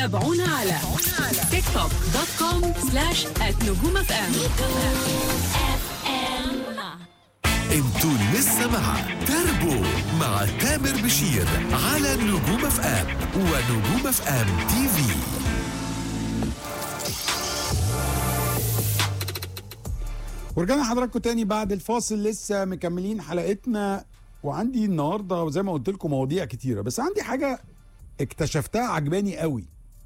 تابعونا على تيك توك دوت كوم سلاش نجوم اف ام انتوا لسه مع تربو مع تامر بشير على نجوم اف ام ونجوم اف ام تي في ورجعنا حضراتكم تاني بعد الفاصل لسه مكملين حلقتنا وعندي النهارده زي ما قلت لكم مواضيع كتيره بس عندي حاجه اكتشفتها عجباني قوي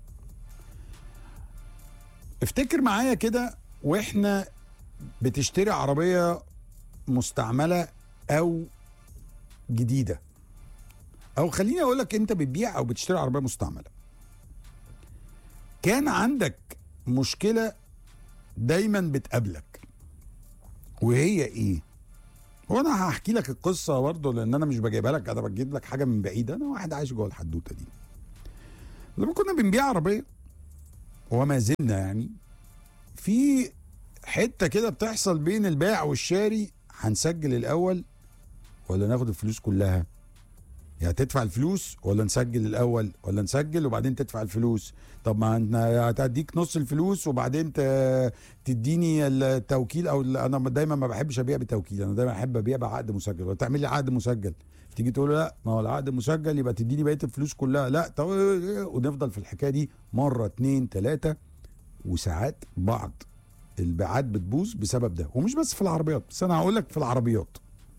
افتكر معايا كده واحنا بتشتري عربيه مستعمله او جديده او خليني اقول لك انت بتبيع او بتشتري عربيه مستعمله كان عندك مشكله دايما بتقابلك وهي ايه وانا هحكي لك القصه برضه لان انا مش بجيبها لك انا بجيب لك حاجه من بعيد انا واحد عايش جوه الحدوته دي لما كنا بنبيع عربيه وما زلنا يعني في حته كده بتحصل بين البائع والشاري هنسجل الاول ولا ناخد الفلوس كلها يعني تدفع الفلوس ولا نسجل الاول ولا نسجل وبعدين تدفع الفلوس طب ما انا هتديك نص الفلوس وبعدين ت- تديني التوكيل او ال- انا دايما ما بحبش ابيع بتوكيل انا دايما احب ابيع بعقد مسجل وتعمل لي عقد مسجل تيجي تقول لا ما هو العقد مسجل يبقى تديني بقيه الفلوس كلها لا طب ونفضل في الحكايه دي مره اتنين تلاته وساعات بعض البيعات بتبوظ بسبب ده ومش بس في العربيات بس انا هقول لك في العربيات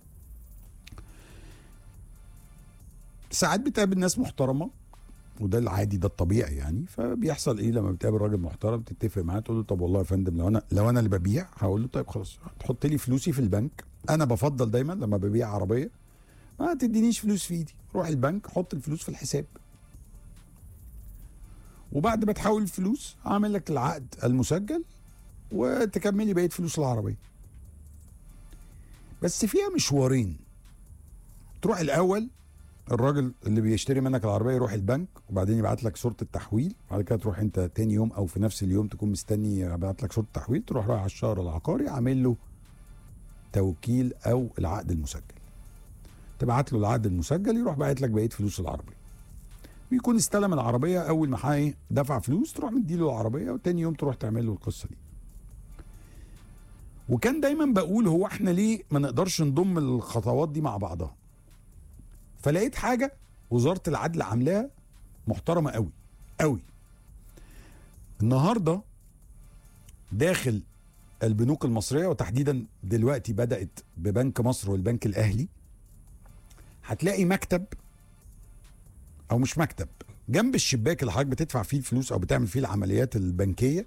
ساعات بتقابل ناس محترمه وده العادي ده الطبيعي يعني فبيحصل ايه لما بتقابل راجل محترم تتفق معاه تقول له طب والله يا فندم لو انا لو انا اللي ببيع هقول له طيب خلاص تحط لي فلوسي في البنك انا بفضل دايما لما ببيع عربيه ما تدينيش فلوس في ايدي روح البنك حط الفلوس في الحساب وبعد ما تحول الفلوس اعمل لك العقد المسجل وتكملي بقيه فلوس العربيه بس فيها مشوارين تروح الاول الراجل اللي بيشتري منك العربيه يروح البنك وبعدين يبعت لك صوره التحويل بعد كده تروح انت تاني يوم او في نفس اليوم تكون مستني يبعت لك صوره التحويل تروح رايح على الشهر العقاري عامل له توكيل او العقد المسجل تبعت له العقد المسجل يروح باعت لك بقيه فلوس العربيه ويكون استلم العربيه اول ما ايه دفع فلوس تروح مديله العربيه وتاني يوم تروح تعمل له القصه دي وكان دايما بقول هو احنا ليه ما نقدرش نضم الخطوات دي مع بعضها فلقيت حاجه وزاره العدل عاملاها محترمه قوي قوي النهارده داخل البنوك المصريه وتحديدا دلوقتي بدات ببنك مصر والبنك الاهلي هتلاقي مكتب او مش مكتب جنب الشباك اللي حضرتك بتدفع فيه الفلوس او بتعمل فيه العمليات البنكيه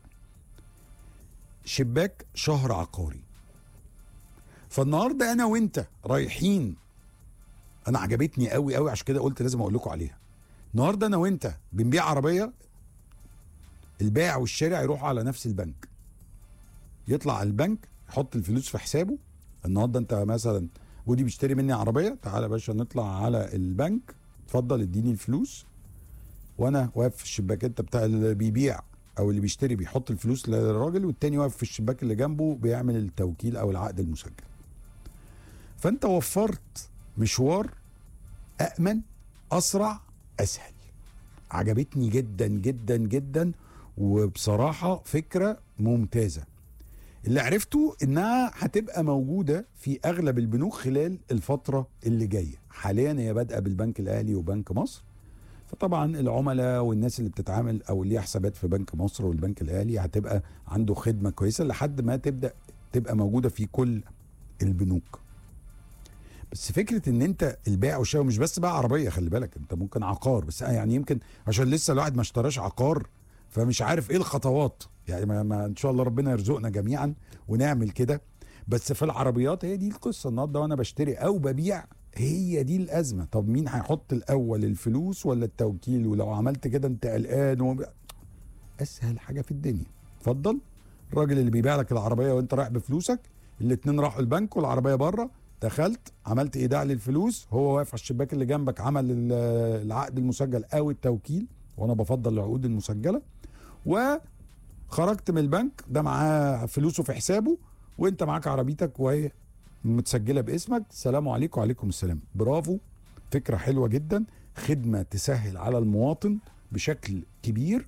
شباك شهر عقاري فالنهارده انا وانت رايحين انا عجبتني قوي قوي عشان كده قلت لازم اقول لكم عليها النهارده انا وانت بنبيع عربيه البائع والشارع يروحوا على نفس البنك يطلع على البنك يحط الفلوس في حسابه النهارده انت مثلا ودي بيشتري مني عربيه تعالى يا باشا نطلع على البنك اتفضل اديني الفلوس وانا واقف في الشباك انت بتاع اللي بيبيع او اللي بيشتري بيحط الفلوس للراجل والتاني واقف في الشباك اللي جنبه بيعمل التوكيل او العقد المسجل فانت وفرت مشوار أأمن أسرع أسهل عجبتني جدا جدا جدا وبصراحة فكرة ممتازة اللي عرفته انها هتبقى موجودة في اغلب البنوك خلال الفترة اللي جاية حاليا هي بادئة بالبنك الاهلي وبنك مصر فطبعا العملاء والناس اللي بتتعامل او اللي ليها حسابات في بنك مصر والبنك الاهلي هتبقى عنده خدمة كويسة لحد ما تبدأ تبقى موجودة في كل البنوك بس فكره ان انت البيع والشراء مش بس بقى عربيه خلي بالك انت ممكن عقار بس يعني يمكن عشان لسه الواحد ما اشتراش عقار فمش عارف ايه الخطوات يعني ما, ما ان شاء الله ربنا يرزقنا جميعا ونعمل كده بس في العربيات هي دي القصه النهارده وانا بشتري او ببيع هي دي الازمه طب مين هيحط الاول الفلوس ولا التوكيل ولو عملت كده انت قلقان وب... اسهل حاجه في الدنيا اتفضل الراجل اللي بيبيع لك العربيه وانت رايح بفلوسك الاتنين راحوا البنك والعربيه بره دخلت عملت ايداع للفلوس هو واقف على الشباك اللي جنبك عمل ال- العقد المسجل او التوكيل وانا بفضل العقود المسجله وخرجت من البنك ده معاه فلوسه في حسابه وانت معاك عربيتك وهي متسجله باسمك سلام عليكم وعليكم السلام برافو فكره حلوه جدا خدمه تسهل على المواطن بشكل كبير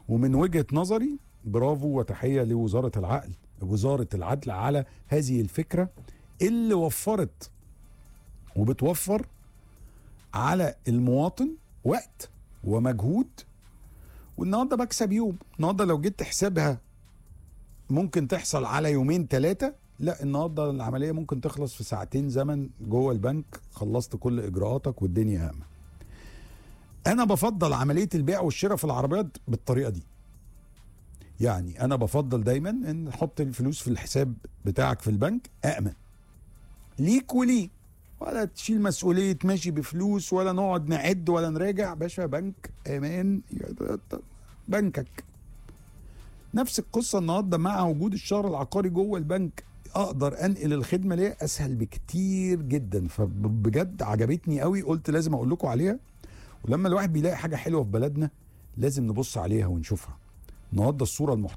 ومن وجهه نظري برافو وتحيه لوزاره العقل وزاره العدل على هذه الفكره اللي وفرت وبتوفر على المواطن وقت ومجهود والنهارده بكسب يوم النهارده لو جيت تحسبها ممكن تحصل على يومين ثلاثه لا النهارده العمليه ممكن تخلص في ساعتين زمن جوه البنك خلصت كل اجراءاتك والدنيا هامه انا بفضل عمليه البيع والشراء في العربيات بالطريقه دي يعني انا بفضل دايما ان حط الفلوس في الحساب بتاعك في البنك امن ليك وليه ولا تشيل مسؤوليه ماشي بفلوس ولا نقعد نعد ولا نراجع باشا بنك امان بنكك نفس القصه النهارده مع وجود الشهر العقاري جوه البنك اقدر انقل الخدمه ليا اسهل بكتير جدا فبجد عجبتني قوي قلت لازم اقول لكم عليها ولما الواحد بيلاقي حاجه حلوه في بلدنا لازم نبص عليها ونشوفها النهارده الصوره المحترمه